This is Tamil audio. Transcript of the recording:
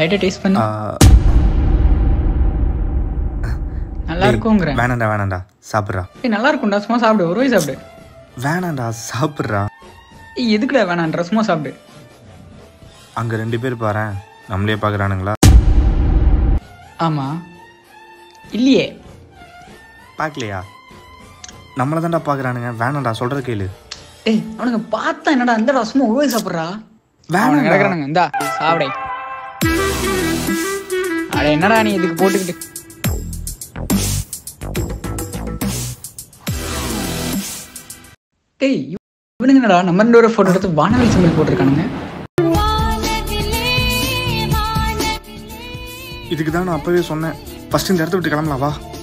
லைட்டா டேஸ்ட் பண்ணு ஆ, நல்லா இருக்குங்கிறேன் வேணாண்டா வேணாண்டா சாப்பிட்றா ஏய் நல்லா இருக்கும்டா சும்மா சாப்பிடு ஒரு வாய் சாப்பிடு வேணாண்டா சாப்பிட்றா ஏய் எதுக்குடா வேணான்ற சும்மா சாப்பிடு அங்கே ரெண்டு பேர் பாரு நம்மளே பார்க்குறானுங்களா ஆமா இல்லையே பார்க்கலையா நம்மளை தான்டா பார்க்குறானுங்க வேணாண்டா சொல்கிற கேளு ஏய் அவனுங்க பார்த்தா என்னடா இந்தடா சும்மா ஒரு வாய் சாப்பிட்றா அவனுங்க வேணாண்டா கிடக்குறானுங்க இந்தா சாப்பிடை அட என்னடா நீ இதுக்கு போட்டுக்கிட்டு ஏய் இவனுங்க என்னடா நம்ம ரெண்டு ஒரு போட்டோ எடுத்து வானவில் சிம்பிள் போட்டிருக்கானுங்க இதுக்கு தான் நான் அப்போவே சொன்னேன் ஃபஸ்ட் இந்த இடத்த விட்டு கிளம்பலாம் வா